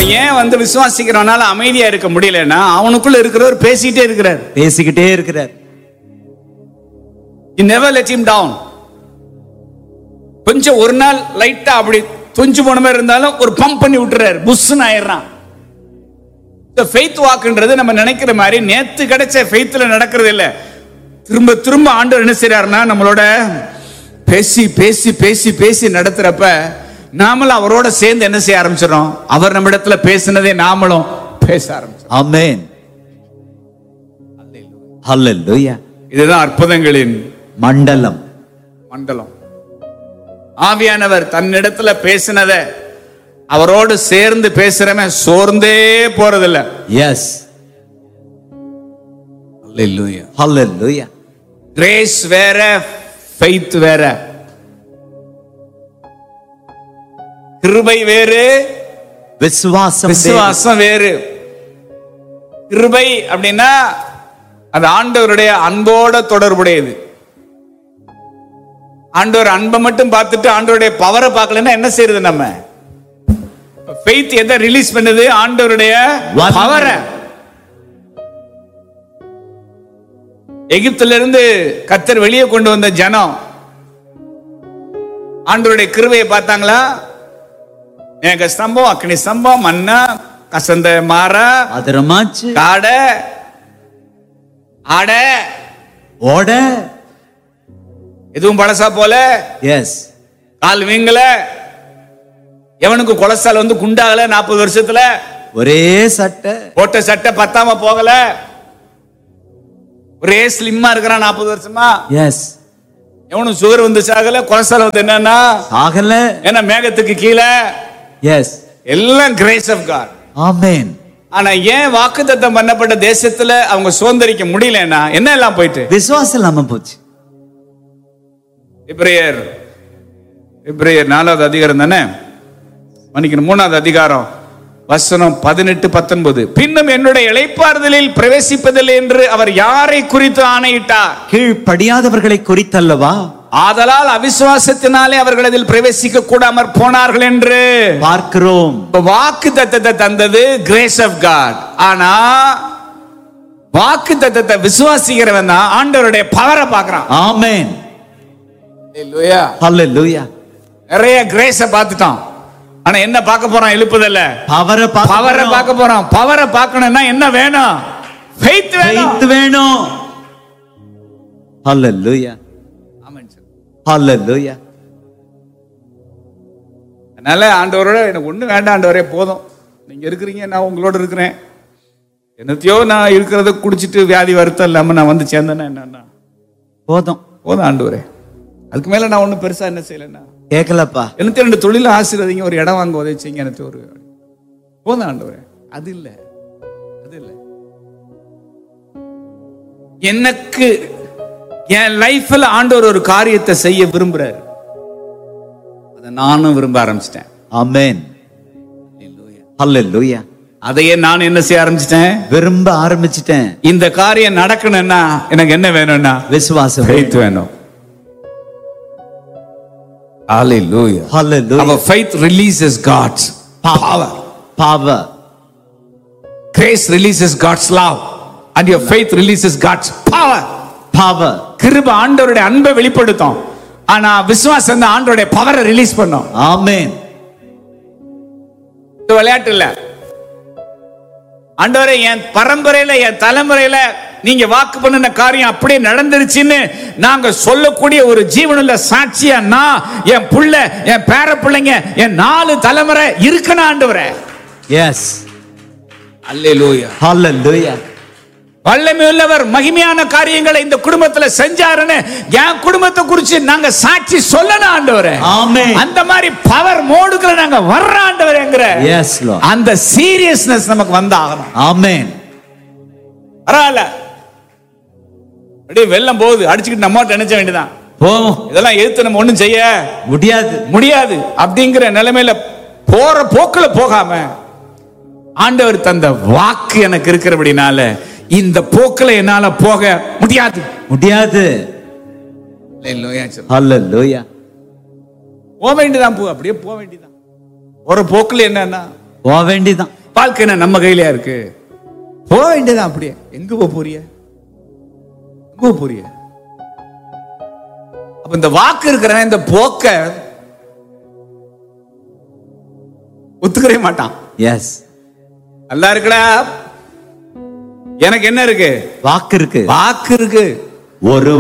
அப்ப ஏன் வந்து விசுவாசிக்கிறவனால அமைதியா இருக்க முடியலன்னா அவனுக்குள்ள இருக்கிறவர் பேசிட்டே இருக்கிறார் பேசிக்கிட்டே இருக்கிறார் You never let him down. கொஞ்சம் ஒரு நாள் லைட்டா அப்படி துஞ்சு போன மாதிரி இருந்தாலும் ஒரு பம்ப் பண்ணி விட்டுறாரு புஷ்னு ஆயிடுறான் ஃபெய்த் வாக்குன்றது நம்ம நினைக்கிற மாதிரி நேத்து கிடைச்ச ஃபெய்த்ல நடக்கிறது இல்ல திரும்ப திரும்ப ஆண்டவர் என்ன செய்யறாருன்னா நம்மளோட பேசி பேசி பேசி பேசி நடத்துறப்ப நாமளும் அவரோட சேர்ந்து என்ன செய்ய ஆரம்பிச்சிடறோம் அவர் நம்ம இடத்துல பேசினதே நாமளும் பேச ஆரம்பிச்சோம் ஆமென் ஹalleluya இதுதான் அற்புதங்களின் மண்டலம் மண்டலம் ஆவியானவர் தன்னிடத்துல பேசினத அவரோடு சேர்ந்து பேசுறவன் சோர்ந்தே போறதில்ல எஸ் ஹalleluya கிரேஸ் வேற ஃபெய்த் வேற கிருபை வேறு விசுவாசம் வேறு. விசுவாசம் வேறு கிருபை அப்படின்னா அது ஆண்டவருடைய அன்போட தொடர்புடையது ஆண்டவர் அன்பை மட்டும் பார்த்துட்டு ஆண்டவருடைய பவரை பார்க்கலன்னா என்ன செய்யறது நம்ம ஃபெய்த் எதை ரிலீஸ் பண்ணுது ஆண்டவருடைய வல்லமை. பவரை எகிப்துல இருந்து கத்தர் வெளியே கொண்டு வந்த ஜனம் ஆண்டவருடைய கிருபையை பார்த்தாங்களா மேக ஸ்தம்பம் அக்னி ஸ்தம்பம் மன்னா கசந்த மாறா அதரமாச்சு காடை ஆடை ஓட எதுவும் பழசா போல எஸ் கால் வீங்கல எவனுக்கு கொலஸ்ட்ரால் வந்து குண்டாகல நாற்பது வருஷத்துல ஒரே சட்டை போட்ட சட்டை பத்தாம போகல ஒரே ஸ்லிம்மா இருக்கிறான் நாற்பது வருஷமா எஸ் எவனும் சுகர் வந்து சாகல கொலஸ்ட்ரால் வந்து என்னன்னா ஆகல ஏன்னா மேகத்துக்கு கீழே எஸ் எல்லாம் கிரேஸ் ஆஃப் காட் ஆமென் ஆனா ஏன் வாக்குத்தத்தம் பண்ணப்பட்ட தேசத்துல அவங்க சுதந்திரிக்க முடியலன்னா என்ன எல்லாம் போயிட்டு விசுவாசம் இல்லாம போச்சு இப்ரேயர் இப்ரேயர் நாலாவது அதிகாரம் தானே மன்னிக்கணும் மூணாவது அதிகாரம் வசனம் பதினெட்டு பத்தொன்பது பின்னும் என்னுடைய இளைப்பாறுதலில் பிரவேசிப்பதில்லை என்று அவர் யாரை குறித்து ஆணையிட்டார் கீழ்ப்படியாதவர்களை குறித்தல்லவா ஆதலால் அவிசுவாசத்தினாலே அவர்கள் அதில் பிரவேசிக்க கூடாமற் போனார்கள் என்று பார்க்கிறோம் வாக்கு தத்தத்தை தந்தது கிரேஸ் ஆஃப் காட் ஆனா வாக்கு தத்தத்தை விசுவாசிக்கிறவன் தான் ஆண்டவருடைய பவரை பார்க்கறான் ஆமென் Hallelujah. ஹalleluya நிறைய கிரேஸ பார்த்துட்டான் ஆனா என்ன பார்க்க போறான் எழுப்புதல்ல பவரை பவரை பார்க்க போறான் பவரை பார்க்கணும்னா என்ன வேணும் ஃபெய்த் வேணும் faith வேணும் ஹalleluya ஆமென் சார். ஹalleluya அதனால ஆண்டவரோட எனக்கு ஒண்ணு வேண்டாம் ஆண்டவரே போதும் நீங்க இருக்கிறீங்க நான் உங்களோட இருக்கிறேன் என்னத்தையோ நான் இருக்கிறத குடிச்சிட்டு வியாதி வருத்தம் இல்லாம நான் வந்து சேர்ந்தேன்னா என்னன்னா போதும் போதும் ஆண்டவரே அதுக்கு மேல நான் ஒண்ணும் பெருசா என்ன செய்யலைன்னா கேட்கலப்பா எனக்கு ரெண்டு தொழில ஆசீர்வதிங்க ஒரு இடம் வாங்க உதவி செய்யுங்க எனக்கு ஒரு போதும் ஆண்டவரே அது இல்ல அது இல்ல எனக்கு என் லைஃப்ல ஆண்டவர் ஒரு காரியத்தை செய்ய விரும்புறாரு அதை நானும் விரும்ப ஆரம்பிச்சிட்டேன் ஆமென் ஹalleluya அதையே நான் என்ன செய்ய ஆரம்பிச்சிட்டேன் விரும்ப ஆரம்பிச்சிட்டேன் இந்த காரியம் நடக்கணும்னா எனக்கு என்ன வேணும்னா விசுவாசம் faith வேணும் Hallelujah. Hallelujah Our faith releases God's power. power Grace releases God's love. And your faith releases God's power. power கிருப ஆண்டவருடைய அன்பை வெளிப்படுத்தும் ஆனா விசுவாசம் தான் ஆண்டவருடைய பவரை ரிலீஸ் பண்ணும் ஆமென் இது விளையாட்டு இல்ல ஆண்டவரே என் பரம்பரையில என் தலைமுறையில நீங்க வாக்கு பண்ணின காரியம் அப்படியே நடந்துருச்சுன்னு நாங்க சொல்லக்கூடிய ஒரு ஜீவனுள்ள சாட்சியா நான் என் புள்ள என் பேர பிள்ளைங்க என் நாலு தலைமுறை இருக்கணும் ஆண்டவரே எஸ் அல்லேலூயா ஹalleluya வல்லமை உள்ளவர் மகிமையான காரியங்களை இந்த குடும்பத்துல செஞ்சாருன்னு என் குடும்பத்தை குறிச்சு நாங்க சாட்சி சொல்லணும் ஆண்டவரே ஆமென் அந்த மாதிரி பவர் மோடுக்குள்ள நாங்க வர்ற ஆண்டவரேங்கிற எஸ் லார்ட் அந்த சீரியஸ்னஸ் நமக்கு வந்தாகணும் ஆமென் பரவாயில்ல அப்படியே வெள்ளம் போகுது அடிச்சுக்கிட்டு நம்ம நினைச்ச வேண்டியதான் போவோம் இதெல்லாம் எதிர்த்து நம்ம ஒண்ணும் செய்ய முடியாது முடியாது அப்படிங்கிற நிலைமையில போற போக்குல போகாம ஆண்டவர் தந்த வாக்கு எனக்கு இருக்கிறபடினால இந்த போக்குல என்னால போக முடியாது முடியாது ஹalleluya போக வேண்டியதான் போ அப்படியே போக வேண்டியதான் ஒரு போக்குல என்னன்னா போக வேண்டியதான் வாழ்க்கை என்ன நம்ம கையிலயா இருக்கு போக வேண்டியதான் அப்படியே எங்க போக போறிய எங்க போக போறிய அப்ப இந்த வாக்கு இருக்கிறவன் இந்த போக்க ஒத்துக்கவே மாட்டான் எஸ் நல்லா இருக்குடா எனக்கு என்ன இருக்கு வாக்கு இருக்கு வாக்கு இருக்கு ஒரு